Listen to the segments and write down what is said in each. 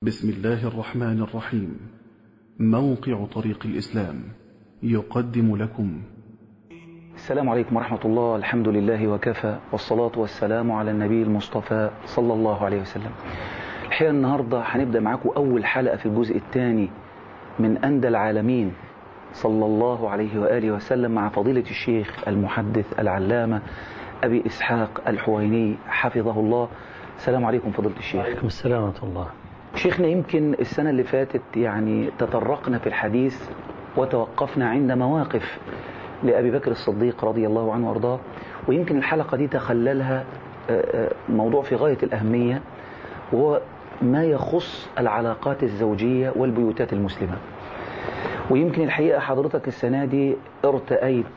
بسم الله الرحمن الرحيم موقع طريق الإسلام يقدم لكم السلام عليكم ورحمة الله الحمد لله وكفى والصلاة والسلام على النبي المصطفى صلى الله عليه وسلم الحقيقة النهاردة هنبدأ معاكم أول حلقة في الجزء الثاني من أندى العالمين صلى الله عليه وآله وسلم مع فضيلة الشيخ المحدث العلامة أبي إسحاق الحويني حفظه الله السلام عليكم فضيلة الشيخ عليكم السلام ورحمة الله شيخنا يمكن السنة اللي فاتت يعني تطرقنا في الحديث وتوقفنا عند مواقف لأبي بكر الصديق رضي الله عنه وأرضاه ويمكن الحلقة دي تخللها موضوع في غاية الأهمية وهو ما يخص العلاقات الزوجية والبيوتات المسلمة ويمكن الحقيقة حضرتك السنة دي ارتأيت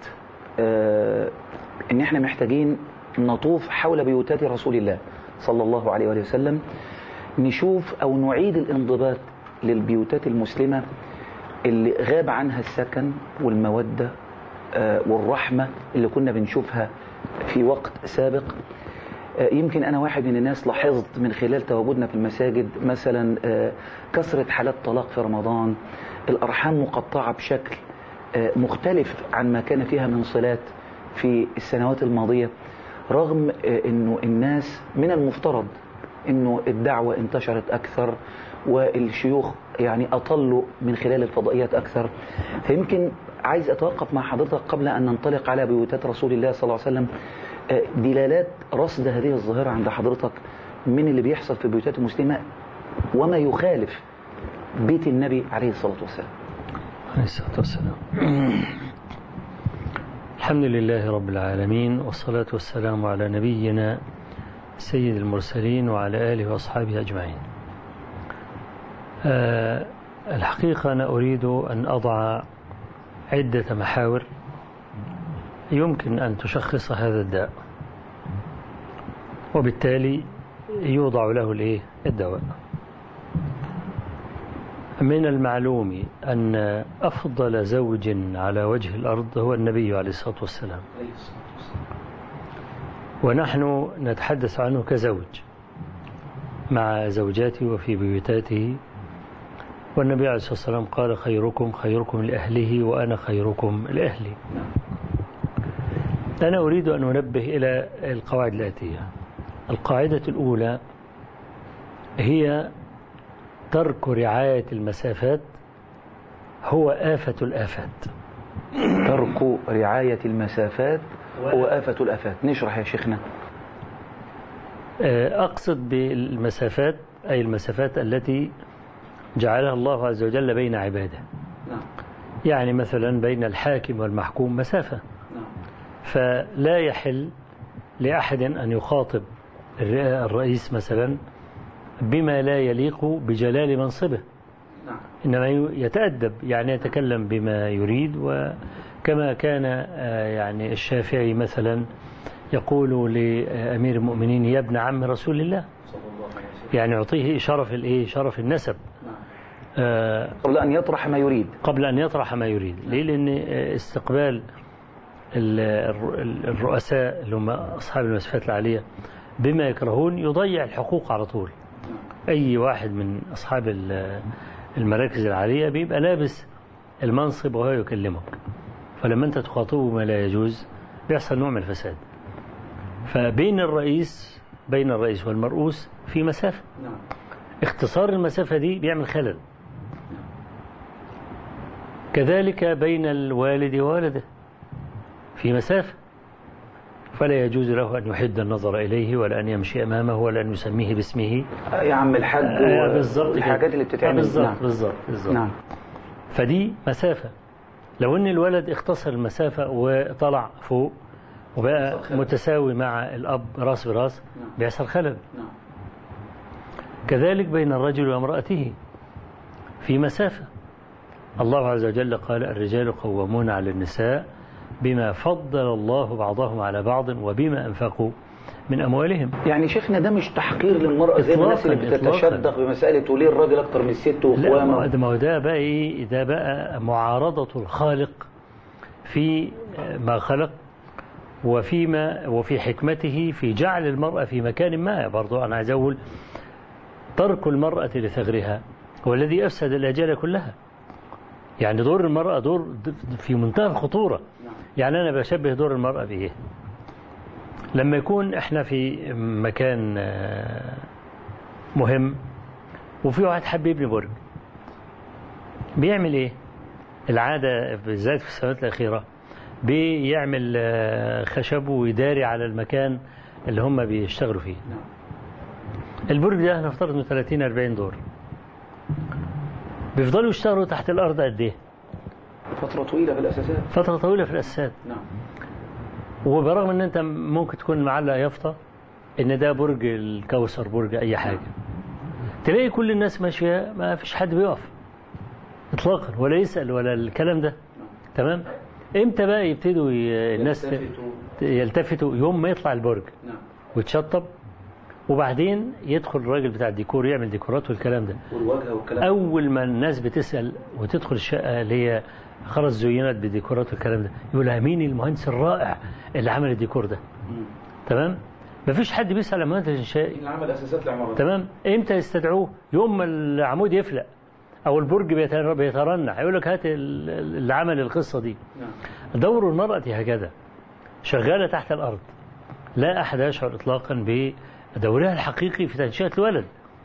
ان احنا محتاجين نطوف حول بيوتات رسول الله صلى الله عليه وآله وسلم نشوف أو نعيد الانضباط للبيوتات المسلمة اللي غاب عنها السكن والمودة والرحمة اللي كنا بنشوفها في وقت سابق يمكن أنا واحد من الناس لاحظت من خلال تواجدنا في المساجد مثلا كثرة حالات طلاق في رمضان الأرحام مقطعة بشكل مختلف عن ما كان فيها من صلات في السنوات الماضية رغم أنه الناس من المفترض أنه الدعوة انتشرت أكثر والشيوخ يعني أطلوا من خلال الفضائيات أكثر فيمكن عايز أتوقف مع حضرتك قبل أن ننطلق على بيوتات رسول الله صلى الله عليه وسلم دلالات رصد هذه الظاهرة عند حضرتك من اللي بيحصل في البيوتات المسلمة وما يخالف بيت النبي عليه الصلاة والسلام عليه الصلاة والسلام الحمد لله رب العالمين والصلاة والسلام على نبينا سيد المرسلين وعلى آله وأصحابه أجمعين أه الحقيقة أنا أريد أن أضع عدة محاور يمكن أن تشخص هذا الداء وبالتالي يوضع له الإيه الدواء من المعلوم أن أفضل زوج على وجه الأرض هو النبي عليه الصلاة والسلام ونحن نتحدث عنه كزوج مع زوجاته وفي بيوتاته والنبي عليه الصلاة والسلام قال خيركم خيركم لأهله وأنا خيركم لأهلي أنا أريد أن أنبه إلى القواعد الآتية القاعدة الأولى هي ترك رعاية المسافات هو آفة الآفات ترك رعاية المسافات هو آفة الآفات نشرح يا شيخنا أقصد بالمسافات أي المسافات التي جعلها الله عز وجل بين عباده يعني مثلا بين الحاكم والمحكوم مسافة فلا يحل لأحد أن يخاطب الرئيس مثلا بما لا يليق بجلال منصبه إنما يتأدب يعني يتكلم بما يريد وكما كان يعني الشافعي مثلا يقول لأمير المؤمنين يا ابن عم رسول الله يعني يعطيه شرف الايه شرف النسب قبل أن يطرح ما يريد قبل أن يطرح ما يريد ليه لأن استقبال الرؤساء اللي هم أصحاب المسافات العالية بما يكرهون يضيع الحقوق على طول أي واحد من أصحاب المراكز العالية بيبقى لابس المنصب وهو يكلمك فلما أنت تخاطبه ما لا يجوز بيحصل نوع من الفساد فبين الرئيس بين الرئيس والمرؤوس في مسافة اختصار المسافة دي بيعمل خلل كذلك بين الوالد وولده في مسافة فلا يجوز له أن يحد النظر إليه ولا أن يمشي أمامه ولا أن يسميه باسمه يا عم الحاج آه بالظبط الحاجات اللي بتتعمل بالظبط نعم. بالظبط بالظبط نعم. فدي مسافة لو أن الولد اختصر المسافة وطلع فوق وبقى متساوي مع الأب راس براس نعم. بيحصل خلل نعم. كذلك بين الرجل وامرأته في مسافة الله عز وجل قال الرجال قوامون على النساء بما فضل الله بعضهم على بعض وبما أنفقوا من أموالهم يعني شيخنا ده مش تحقير للمرأة زي ما الناس اللي إطلاقاً، إطلاقاً. بتتشدق بمسألة وليه الراجل أكتر من الست لا وقوامة ما ما هو ده بقى إيه ده بقى معارضة الخالق في ما خلق وفيما وفي حكمته في جعل المرأة في مكان ما برضو أنا عايز أقول ترك المرأة لثغرها هو الذي أفسد الأجيال كلها يعني دور المرأة دور في منتهى الخطورة يعني أنا بشبه دور المرأة بإيه لما يكون إحنا في مكان آه، مهم وفي واحد حب يبني برج بيعمل إيه العادة بالذات في السنوات الأخيرة بيعمل آه، خشب ويداري على المكان اللي هم بيشتغلوا فيه البرج ده نفترض انه 30 40 دور بيفضلوا يشتغلوا تحت الارض قد ايه؟ فترة طويلة في الأساسات فتره طويله في الاساسات نعم وبرغم ان انت ممكن تكون معلق يافطه ان ده برج الكوثر برج اي حاجه تلاقي كل الناس ماشيه ما فيش حد بيقف اطلاقا ولا يسال ولا الكلام ده تمام امتى بقى يبتدوا ي- الناس ت- ت- يلتفتوا يوم ما يطلع البرج نعم ويتشطب وبعدين يدخل الراجل بتاع الديكور يعمل ديكورات والكلام ده والواجهة والكلام اول ما الناس بتسال وتدخل الشقه اللي هي خلاص زينت بديكورات والكلام ده يقول لها مين المهندس الرائع اللي عمل الديكور ده مم. تمام مفيش حد بيسال عن مهندس الانشائي اللي عمل أساسات العمارة تمام امتى يستدعوه يوم ما العمود يفلق او البرج بيتر- بيترنح يقول لك هات ال- اللي عمل القصه دي نعم دور المراه هكذا شغاله تحت الارض لا احد يشعر اطلاقا بدورها الحقيقي في تنشئه الولد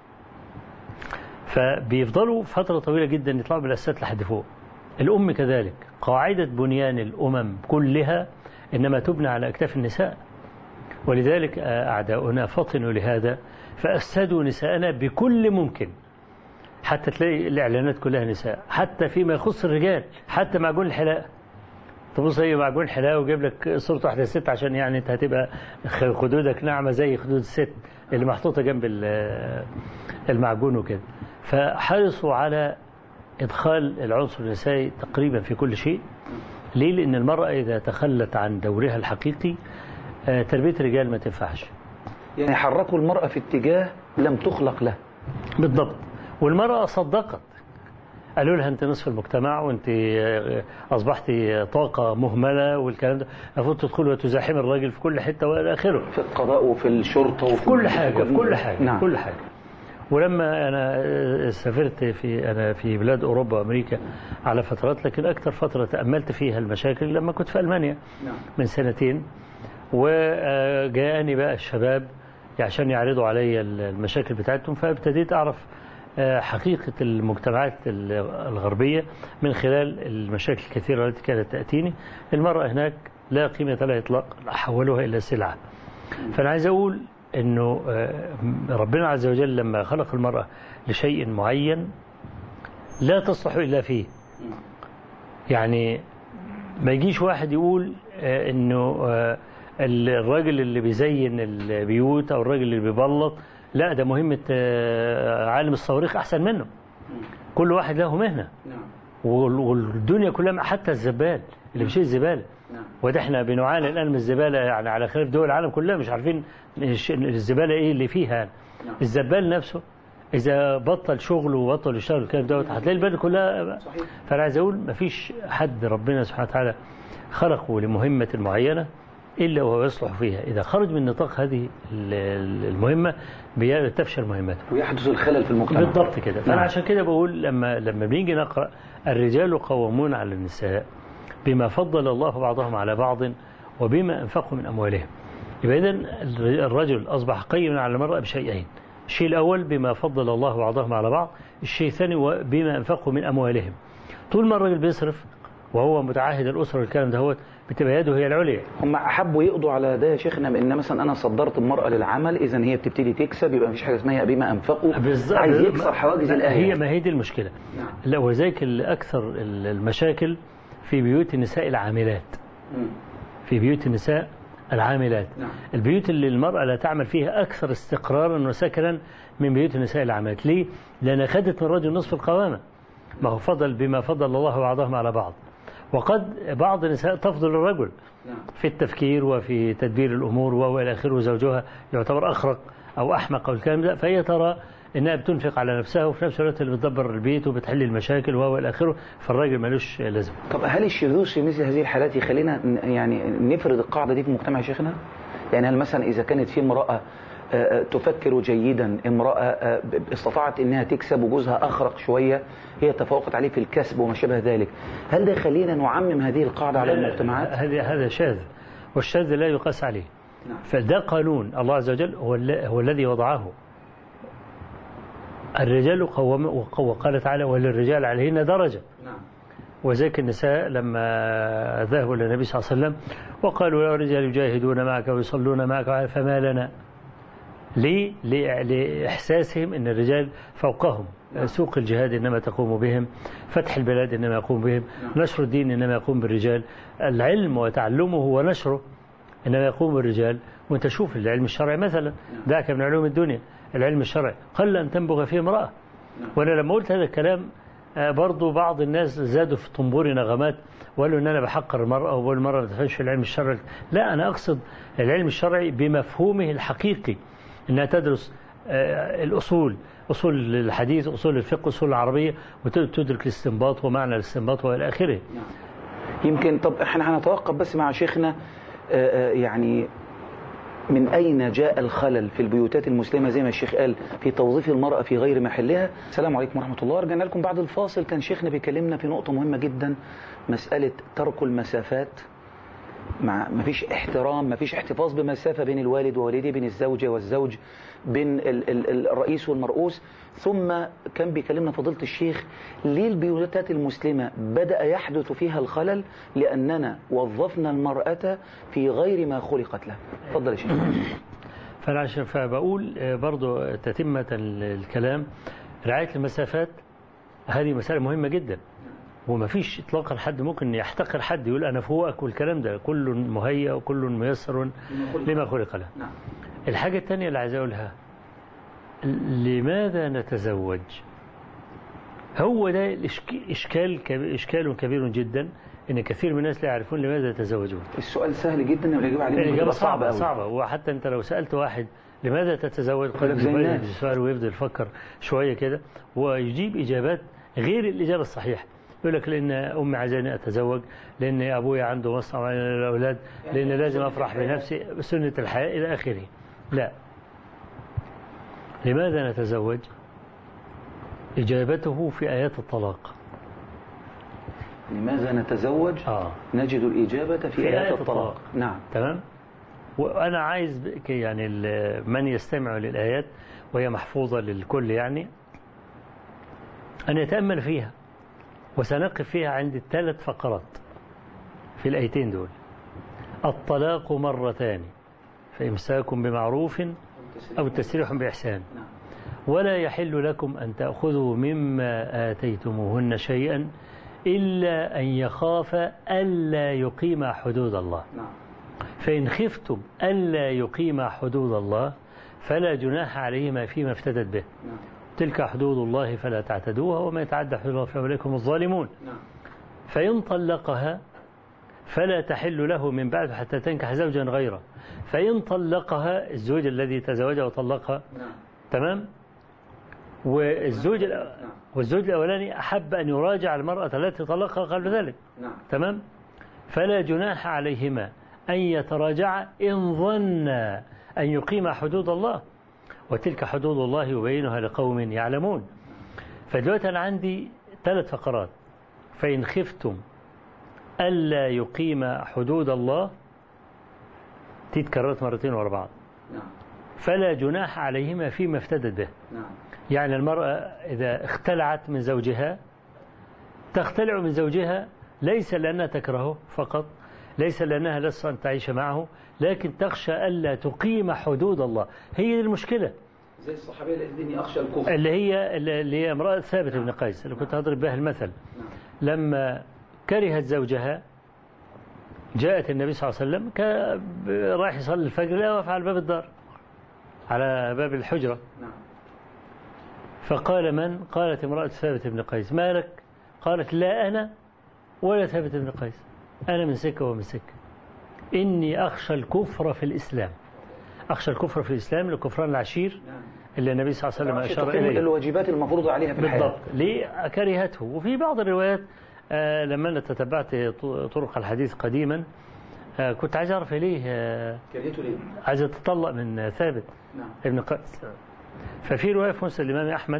فبيفضلوا فتره طويله جدا يطلعوا بالاساسات لحد فوق الام كذلك قاعده بنيان الامم كلها انما تبنى على اكتاف النساء ولذلك اعداؤنا فطنوا لهذا فافسدوا نساءنا بكل ممكن حتى تلاقي الاعلانات كلها نساء حتى فيما يخص الرجال حتى معجون الحلاقه تبص هي معجون حلاقه ويجيب لك صورة واحدة ست عشان يعني انت هتبقى خ- خدودك ناعمة زي خدود الست اللي محطوطة جنب ال- المعجون وكده فحرصوا على إدخال العنصر النسائي تقريبا في كل شيء ليه؟ لأن المرأة إذا تخلت عن دورها الحقيقي آه، تربية الرجال ما تنفعش يعني حركوا المرأة في اتجاه لم تخلق له بالضبط والمرأة صدقت قالوا لها انت نصف المجتمع وانت آه، اصبحت طاقه مهمله والكلام ده المفروض تدخل وتزاحم الراجل في كل حته والى اخره في القضاء وفي الشرطة وفي في كل حاجه في كل حاجه نعم في كل حاجه ولما انا آه، سافرت في انا في بلاد اوروبا وامريكا على فترات لكن اكثر فتره تاملت فيها المشاكل لما كنت في المانيا نعم من سنتين وجاءني بقى الشباب عشان يعرضوا علي المشاكل بتاعتهم فابتديت أعرف آه، حقيقة المجتمعات ال- الغربية من خلال المشاكل الكثيرة التي كانت تأتيني المرأة هناك لا قيمة لها إطلاقا حولوها إلى سلعة فأنا عايز أقول أنه آه، ربنا عز وجل لما خلق المرأة لشيء معين لا تصلح إلا فيه يعني ما يجيش واحد يقول آه، انه آه، الراجل اللي بيزين البيوت او الراجل اللي بيبلط لا ده مهمة آه، عالم الصواريخ احسن منه كل واحد له مهنة نعم وال- والدنيا كلها حتى الزبال اللي بيشيل الزبالة نعم وده احنا بنعاني الان من الزبالة يعني على خلاف دول العالم كلها مش عارفين الش- الزبالة ايه اللي فيها نعم. الزبال نفسه اذا بطل شغله وبطل يشتغل الكلام دوت هتلاقي البلد كلها صحيح فانا عايز اقول مفيش حد ربنا سبحانه وتعالى خلقه لمهمة معينة إلا وهو يصلح فيها إذا خرج من نطاق هذه ال- ال- المهمة بي- تفشل مهمته ويحدث الخلل في المجتمع بالضبط كده فأنا نعم. عشان كده بقول لما لما بنيجي نقرأ الرجال قوامون على النساء بما فضل الله بعضهم على بعض وبما أنفقوا من أموالهم يبقى إذا الرجل أصبح قيما على المرأة بشيئين الشيء الأول بما فضل الله بعضهم على بعض الشيء الثاني بما أنفقوا من أموالهم طول ما الراجل بيصرف وهو متعهد الأسرة والكلام دهوت بتبقى يده هي العليا هم حبوا يقضوا على ده يا شيخنا بان مثلا انا صدرت المراه للعمل اذا هي بتبتدي تكسب يبقى مفيش حاجه اسمها بما انفقوا بالظبط. عايز يكسر حواجز لا، الايه هي ما هي دي المشكلة نعم لا وذلك أكثر المشاكل في بيوت النساء العاملات مم. في بيوت النساء العاملات نعم البيوت اللي المرأة لا تعمل فيها أكثر استقرارا وسكنا من بيوت النساء العاملات ليه؟ لأن خدت من الرجل نصف القوامة ما هو فضل بما فضل الله بعضهم على بعض وقد بعض النساء تفضل الرجل نعم في التفكير وفي تدبير الأمور وإلى آخره وزوجها يعتبر أخرق أو أحمق أو الكلام ده فهي ترى إنها بتنفق على نفسها وفي نفس الوقت اللي بتدبر البيت وبتحل المشاكل وإلى آخره فالراجل ملوش لازمة طب هل الشذوذ في مثل هذه الحالات يخلينا ن- يعني نفرض القاعده دي في المجتمع يا شيخنا؟ يعني هل مثلا اذا كانت في امراه آه، تفكر جيدا امرأة آه، استطاعت انها تكسب وجوزها اخرق شوية هي تفوقت عليه في الكسب وما شابه ذلك هل ده يخلينا نعمم هذه القاعدة على المجتمعات هذا هذا شاذ والشاذ لا يقاس عليه نعم. فده قانون الله عز وجل هو, ال- هو الذي وضعه الرجال قوام وقال تعالى وللرجال عليهن درجة نعم وذلك النساء لما ذهبوا إلى النبي صلى الله عليه وسلم وقالوا يا رجال يجاهدون معك ويصلون معك فما لنا ليه؟ ليه- لإحساسهم أن الرجال فوقهم سوق الجهاد إنما تقوم بهم فتح البلاد إنما يقوم بهم نشر الدين إنما يقوم بالرجال العلم وتعلمه ونشره إنما يقوم بالرجال وانت شوف العلم الشرعي مثلا ذاك من علوم الدنيا العلم الشرعي قل أن تنبغ فيه امرأة وأنا لما قلت هذا الكلام آه، برضو بعض الناس زادوا في طنبور نغمات وقالوا ان انا بحقر المراه وبقول المراه ما تفهمش في العلم الشرعي لا انا اقصد العلم الشرعي بمفهومه الحقيقي انها تدرس آه، الاصول اصول الحديث اصول الفقه اصول العربيه وتدرك الاستنباط ومعنى الاستنباط والى اخره يمكن طب احنا هنتوقف بس مع شيخنا آه، آه، يعني من أين جاء الخلل في البيوتات المسلمة زي ما الشيخ قال في توظيف المرأة في غير محلها السلام عليكم ورحمة الله رجعنا لكم بعد الفاصل كان شيخنا بيكلمنا في نقطة مهمة جدا مسألة ترك المسافات مع ما فيش احترام ما فيش احتفاظ بمسافة بين الوالد ووالديه بين الزوجة والزوج بين ال ال الرئيس والمرؤوس ثم كان بيكلمنا فضيلة الشيخ ليه البيوتات المسلمة بدأ يحدث فيها الخلل لأننا وظفنا المرأة في غير ما خلقت له تفضل يا شيخ فانا عشان فبقول آه، برضو تتمه الكلام رعايه المسافات هذه مساله مهمه جدا وما فيش اطلاقا حد ممكن يحتقر حد يقول انا فوقك والكلام ده كل مهيأ وكل ميسر لما خلق له نعم الحاجة الثانية اللي عايز أقولها لماذا نتزوج هو ده الإشك- إشكال كبير إشكال كبير جدا إن كثير من الناس لا يعرفون لماذا يتزوجون السؤال سهل جدا والإجابة عليه الإجابة بتبقى صعبة أوي. صعبة وحتى أنت لو سألت واحد لماذا تتزوج يقول لك زي يبين الناس. السؤال ويفضل يفكر شوية كده ويجيب إجابات غير الإجابة الصحيحة يقول لك لأن أمي عايزاني أتزوج لأن أبويا عنده مصنع وأنا الأولاد لأن لازم أفرح بنفسي سنة الحياة إلى آخره لا لماذا نتزوج إجابته في آيات الطلاق لماذا نتزوج آه. نجد الإجابة في, في آيات آيات الطلاق الطلاق. نعم تمام وأنا عايز ب- ك- يعني ال- من يستمع للآيات وهي محفوظة للكل يعني أن يتأمل فيها وسنقف فيها عند الثلاث فقرات في الآيتين دول الطلاق مرتان فإمساك بمعروف أو تسريح بإحسان نعم. ولا يحل لكم أن تأخذوا مما آتيتموهن شيئا إلا أن يخاف ألا يقيما حدود الله نعم فإن خفتم ألا يقيما حدود الله فلا جناح عليهما فيما افتدت به نعم تلك حدود الله فلا تعتدوها وما يتعدى حدود الله فأولئك هم الظالمون نعم فإن طلقها فلا تحل له من بعد حتى تنكح زوجا غيره فإن طلقها الزوج الذي تزوجها وطلقها نعم تمام والزوج الأ- والزوج الأولاني أحب أن يراجع المرأة التي طلقها قبل ذلك نعم تمام فلا جناح عليهما أن يتراجعا إن ظنا أن يقيما حدود الله وتلك حدود الله يبينها لقوم يعلمون فدلوقتي أنا عندي ثلاث فقرات فإن خفتم ألا يقيم حدود الله دي اتكررت مرتين ورا بعض نعم فلا جناح عليهما فيما افتدت به نعم يعني المرأة إذا اختلعت من زوجها تختلع من زوجها ليس لأنها تكرهه فقط ليس لأنها لسه أن تعيش معه لكن تخشى ألا تقيم حدود الله هي دي المشكلة زي الصحابية اللي إني أخشى الكفر اللي هي اللي هي امرأة ثابت بن قيس اللي كنت أضرب بها المثل لما كرهت زوجها جاءت النبي صلى الله عليه وسلم كا- رايح يصلي الفجر لا واقف على باب الدار على باب الحجرة نعم فقال من قالت امرأة ثابت بن قيس ما لك قالت لا أنا ولا ثابت بن قيس أنا من سكة ومن سكة إني أخشى الكفر في الإسلام أخشى الكفر في الإسلام لكفران العشير نعم اللي النبي صلى الله عليه وسلم أشار تقيم إليه الواجبات المفروضة عليها في الحياة بالضبط ليه كرهته وفي بعض الروايات آه، لما أنا تتبعت ط- طرق الحديث قديما آه، كنت عايز أعرف ليه آه، كرهته ليه؟ عايزة تطلق من ثابت نعم ابن قيس ففي رواية في مسند الإمام أحمد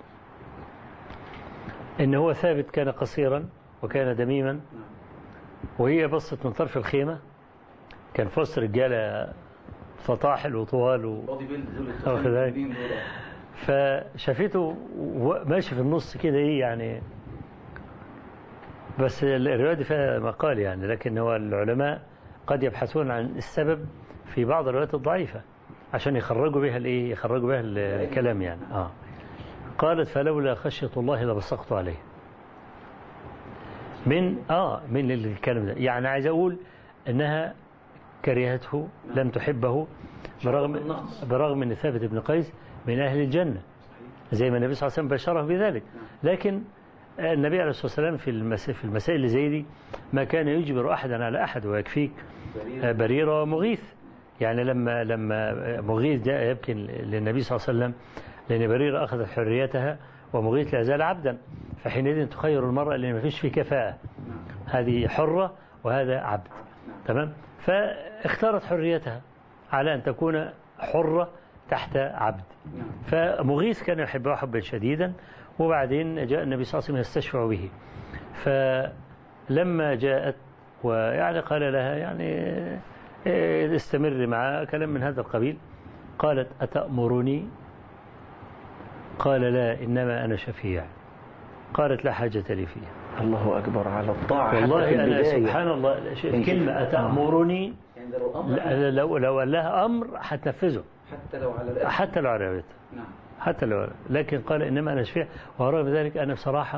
إن هو ثابت كان قصيرا وكان دميما نعم وهي بصت من طرف الخيمة كان في وسط رجالة فطاحل وطوال و... بودي بيلد دول واخد بالك؟ التخين دول. فشافته و- ماشي في النص كده ايه يعني بس الرواية دي فيها مقال يعني لكن هو العلماء قد يبحثون عن السبب في بعض الروايات الضعيفة عشان يخرجوا بها الايه يخرجوا بها ال- الكلام يعني اه قالت فلولا خشية الله لبصقت عليه من اه من الكلام ده يعني عايز اقول انها كرهته لم تحبه برغم النقص. برغم ان ثابت بن قيس من اهل الجنه زي ما النبي صلى الله عليه وسلم بشره بذلك لكن النبي عليه الصلاه والسلام في المسائل في المسائل اللي زي دي ما كان يجبر احدا على احد ويكفيك بريره ومغيث يعني لما لما مغيث جاء يبكي للنبي صلى الله عليه وسلم لان بريره اخذت حريتها ومغيث لا زال عبدا فحينئذ تخير المراه اللي ما فيش فيه كفاءه هذه حره وهذا عبد تمام فاختارت حريتها على ان تكون حره تحت عبد فمغيث كان يحبها حبا شديدا وبعدين جاء النبي صلى الله عليه وسلم يستشفع به فلما جاءت ويعني قال لها يعني إيه، استمر معها كلام من هذا القبيل قالت أتأمرني قال لا إنما أنا شفيع قالت لا حاجة لي فيها الله أكبر على الطاعة حتى والله في أنا البداية. سبحان الله كلمة أتأمرني يعني ده لو أمر لا- لو لو قال لها أمر هتنفذه حتى لو على الأقل حتى لو على بيته نعم حتى لو لكن قال إنما أنا شفيع ورغم ذلك أنا بصراحة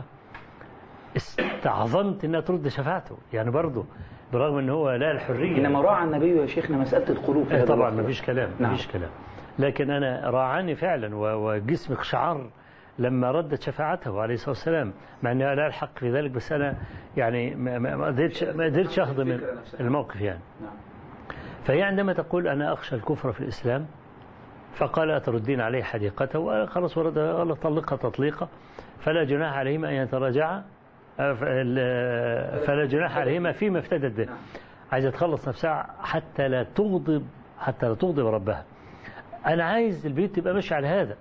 استعظمت إنها ترد شفاعته يعني برضه برغم إن هو لا الحرية إنما راعى النبي يا شيخنا مسألة القلوب في إيه هذا طبعا الوقت. ما فيش كلام ما نعم. فيش كلام لكن أنا راعاني فعلا و- وجسمي قشعر لما ردت شفاعته عليه الصلاة والسلام مع أني لا الحق في ذلك بس أنا يعني ما ما- ما قدرتش ما قدرتش أهضم الفكرة نفسها. الموقف يعني نعم فهي عندما تقول أنا أخشى الكفر في الإسلام فقال أتردين عليه حديقته وقال خلاص ورد قال طلقها تطليقة فلا جناح عليهما أن يتراجعا آه، ف- ال- فلا جناح عليهما فيما افتدت به نعم. عايزة تخلص نفسها حتى لا تغضب حتى لا تغضب ربها أنا عايز البيت تبقى ماشي على هذا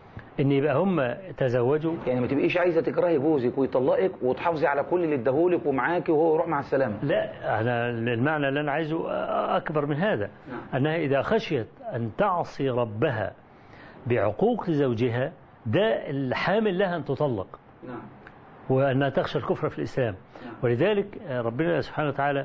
إن يبقى هم تزوجوا يعني ما تبقيش عايزة تكرهي جوزك ويطلقك وتحافظي على كل اللي اداهولك ومعاكي وهو يروح مع السلامة لا أنا المعنى اللي أنا عايزه أكبر من هذا نعم. أنها إذا خشيت أن تعصي ربها بعقوق زوجها ده الحامل لها أن تطلق نعم وأنها تخشى الكفر في الإسلام نعم. ولذلك ربنا سبحانه وتعالى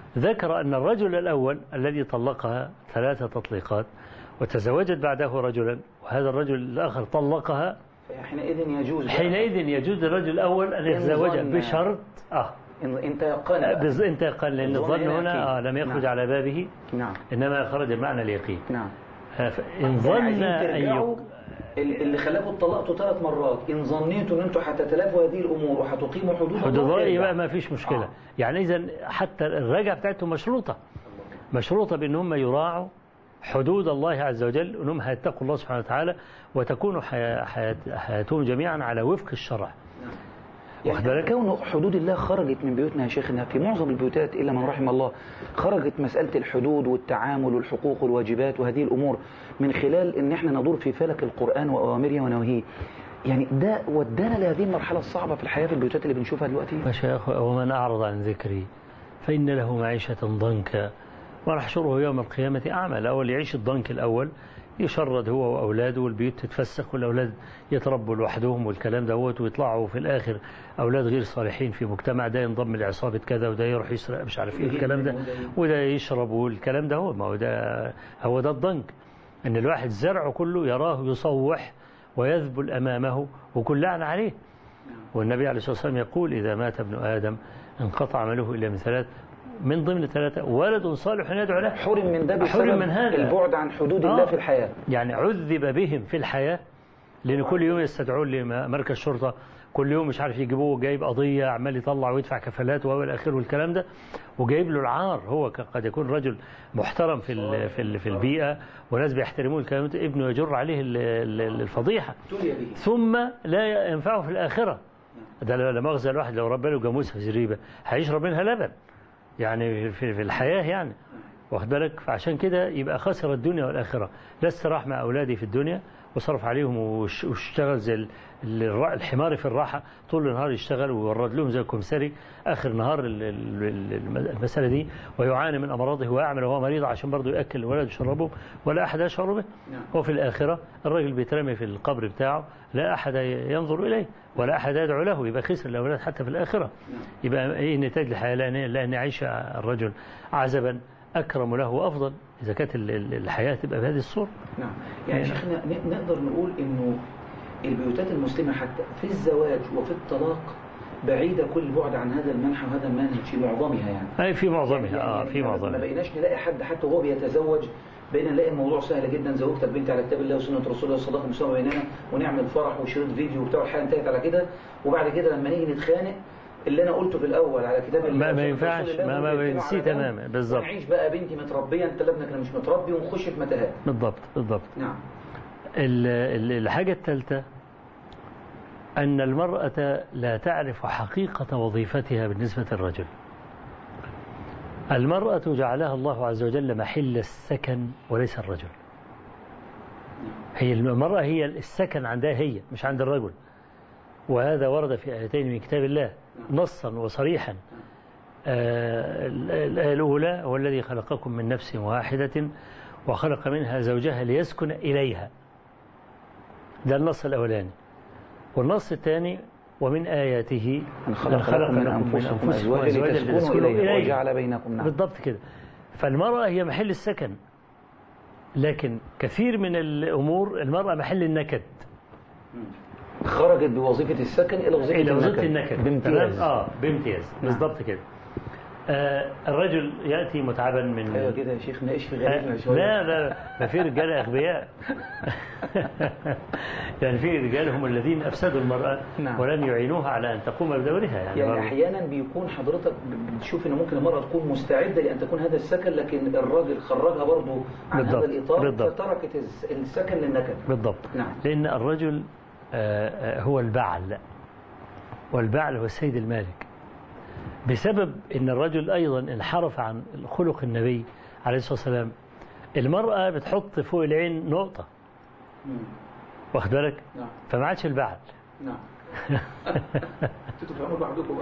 ذكر أن الرجل الأول الذي طلقها ثلاثة تطليقات وتزوجت بعده رجلا وهذا الرجل الآخر طلقها حينئذ يجوز بقى. حينئذ يجوز الرجل الأول أن إن يتزوجها ظن- بشرط آه إن انت يقن بقى. بز- انت قال لأن الظن الظن هنا هنا أكيد. آه لم يخرج نعم. على بابه نعم إنما خرج بمعنى اليقين نعم آه، فإن يعني ظن عايزين أن ترجعوا يق- ال- اللي خلاكم اتطلقتوا ثلاث مرات ان ظنيتوا ان انتوا هتتلافوا هذه الامور وهتقيموا حدود حدود الله رأي ارجع. بقى ما فيش مشكلة آه. يعني إذا حتى الرجعة بتاعتهم مشروطة مشروطة بأن هم يراعوا حدود الله عز وجل أنهم هيتقوا الله سبحانه وتعالى وتكون حياة حياة- حياتهم جميعا على وفق الشرع واخد يعني بالك؟ كون حدود الله خرجت من بيوتنا يا شيخنا في معظم البيوتات الا من رحم الله خرجت مساله الحدود والتعامل والحقوق والواجبات وهذه الامور من خلال ان احنا ندور في فلك القران واوامره ونواهيه يعني ده ودانا لهذه المرحله الصعبه في الحياه في البيوتات اللي بنشوفها دلوقتي مشايخ ومن أعرض عن ذكري فإن له معيشة ضنكا ونحشره يوم القيامة أعمى الأول يعيش الضنك الأول يشرد هو وأولاده والبيوت تتفسخ والأولاد يتربوا لوحدهم والكلام دوت ويطلعوا في الآخر أولاد غير صالحين في مجتمع ده ينضم لعصابة كذا وده يروح يسرق مش عارف إيه الكلام ده وده يشرب والكلام ده هو ما هو ده هو ده الضنك إن الواحد زرعه كله يراه يصوح ويذبل أمامه وكل لعنة عليه والنبي عليه الصلاة والسلام يقول إذا مات ابن آدم انقطع عمله إلا من ثلاث من ضمن ثلاثة ولد صالح يدعو له حرم من ده بسبب حرم من هذا. البعد عن حدود آه. الله في الحياه يعني عذب بهم في الحياة لأن كل يوم يستدعون لمركز شرطة كل يوم مش عارف يجيبوه جايب قضية عمال يطلع ويدفع كفالات وهو آخره والكلام ده وجايب له العار هو ك- قد يكون رجل محترم في ال في ال في البيئة وناس بيحترموه الكلام ده ابنه يجر عليه ال- ال- الفضيحة تلي به ثم لا ينفعه في الآخرة ده لا لا مؤاخذة الواحد لو ربنا له جاموسة في زريبة هيشرب منها لبن يعني في, في الحياة يعني واخد بالك فعشان كده يبقى خسر الدنيا والآخرة لا استراح مع أولادي في الدنيا وصرف عليهم واشتغل زي الحمار في الراحة طول النهار يشتغل ويورد لهم زي الكمساري آخر نهار المسألة دي ويعاني من أمراضه ويعمل وهو مريض عشان برضه يأكل الولد ويشربه ولا أحد يشعر به نعم. وفي الآخرة الراجل بيترمي في القبر بتاعه لا أحد ينظر إليه ولا أحد يدعو له يبقى خسر الأولاد حتى في الآخرة نعم. يبقى إيه نتاج الحياة لأن يعيش الرجل عزبا أكرم له وأفضل إذا كانت الحياة تبقى بهذه الصورة نعم يعني شيخنا نقدر نقول إنه البيوتات المسلمة حتى في الزواج وفي الطلاق بعيدة كل بعد عن هذا المنحى وهذا المنهج في معظمها يعني أي في معظمها يعني آه في ما معظمها بقيناش نلاقي حد حتى وهو بيتزوج بقينا نلاقي الموضوع سهل جدا زوجتك بنتي على كتاب الله وسنة رسول الله صلى الله عليه وسلم بيننا ونعمل فرح وشريط فيديو وبتاع الحياة انتهت على كده وبعد كده لما نيجي نتخانق اللي انا قلته في الاول على كتاب الله ما, ما وسنة ينفعش رسول الله ما ما ونتفق بنسيه على ده تماما بالظبط ونعيش بقى بنتي متربية انت ابنك انا مش متربي ونخش في متاهات بالضبط بالضبط نعم ال- ال- الحاجة الثالثة أن المرأة لا تعرف حقيقة وظيفتها بالنسبة للرجل المرأة جعلها الله عز وجل محل السكن وليس الرجل هي المرأة هي السكن عندها هي مش عند الرجل وهذا ورد في آيتين من كتاب الله نصا وصريحا آه، الآية الأولى هو الذي خلقكم من نفس واحدة وخلق منها زوجها ليسكن إليها ده النص الأولاني والنص الثاني ومن آياته أن خلق لكم من أنفسكم أزواجا لتسكنوا إليها وجعل بينكم نعم بالضبط كده فالمرأة هي محل السكن لكن كثير من الأمور المرأة محل النكد خرجت بوظيفة السكن إلى وظيفة إلى وظيفة النكد النكد بامتياز تمام؟ اه بامتياز بالضبط كده آه الرجل يأتي متعبا من أيوة كده يا شيخ ناقش في غريبنا شوية لا لا ما في رجال أغبياء يعني في رجال هم الذين أفسدوا المرأة نعم. ولم يعينوها على أن تقوم بدورها يعني, يعني برضه. احيانا بيكون حضرتك بتشوف ان ممكن المراه تكون مستعده لان تكون هذا السكن لكن الراجل خرجها برضه عن بالضبط. هذا الاطار بالضبط. فتركت الس- السكن للنكد بالضبط نعم. لأن الرجل آه، آه، هو البعل والبعل هو السيد المالك بسبب أن الرجل أيضا انحرف عن خلق النبي عليه الصلاة والسلام المرأة بتحط فوق العين نقطة مم. واخد بالك نعم فما عادش البعل نعم انتوا تفهموا بعضكم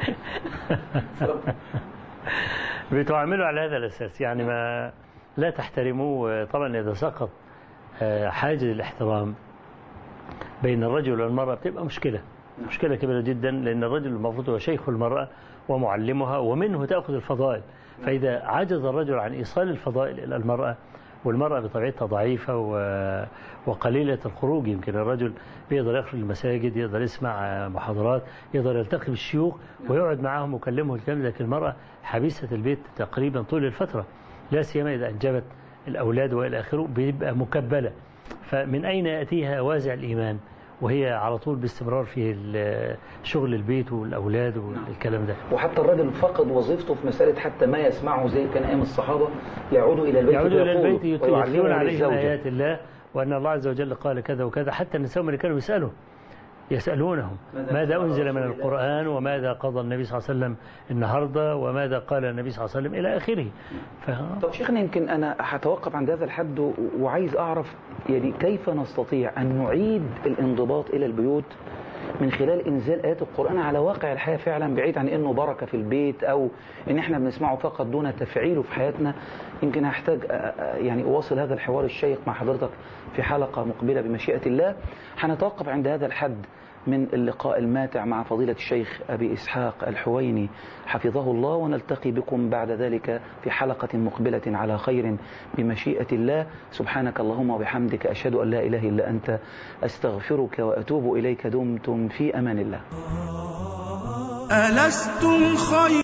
بقى بتعاملوا على هذا الأساس يعني ما لا تحترموه طبعا إذا سقط آه، حاجز الاحترام بين الرجل والمرأة بتبقى مشكلة نعم. مشكلة كبيرة جدا لأن الرجل المفروض هو شيخ المرأة ومعلمها ومنه تأخذ الفضائل فإذا عجز الرجل عن إيصال الفضائل إلى المرأة والمرأة بطبيعتها ضعيفة و- وقليلة الخروج يمكن الرجل بيقدر يخرج المساجد يقدر يسمع محاضرات يقدر يلتقي بالشيوخ ويقعد معهم ويكلمه الكلام لكن المرأة حبيسة البيت تقريبا طول الفترة لا سيما إذا أنجبت الأولاد وإلى آخره بيبقى مكبلة فمن أين يأتيها وازع الإيمان وهي على طول باستمرار في ال- شغل البيت والأولاد والكلام ده وحتى الراجل فقد وظيفته في مسألة حتى ما يسمعه زي كان أيام الصحابة يعودوا إلى البيت يعودوا إلى فيقولوا البيت يتلون ويعلموا عليهم للزوجة. آيات الله وأن الله عز وجل قال كذا وكذا حتى النساء من اللي كانوا يسألوا يسألونهم ماذا ماذا قال أنزل من رسول الله؟ القرآن وماذا قضى النبي صلى الله عليه وسلم النهاردة وماذا قال النبي صلى الله عليه وسلم إلى آخره ف... طب شيخنا يمكن أنا هتوقف عند هذا الحد و- وعايز أعرف يعني كيف نستطيع أن نعيد الانضباط إلى البيوت من خلال إنزال آيات القرآن على واقع الحياة فعلا بعيد عن إنه بركة في البيت أو إن إحنا بنسمعه فقط دون تفعيله في حياتنا يمكن هحتاج أ- أ- يعني أواصل هذا الحوار الشيق مع حضرتك في حلقة مقبلة بمشيئة الله هنتوقف عند هذا الحد من اللقاء الماتع مع فضيلة الشيخ أبي إسحاق الحويني حفظه الله ونلتقي بكم بعد ذلك في حلقة مقبلة على خير بمشيئة الله سبحانك اللهم وبحمدك أشهد أن لا إله إلا أنت أستغفرك وأتوب إليك دمتم في أمان الله ألستم خير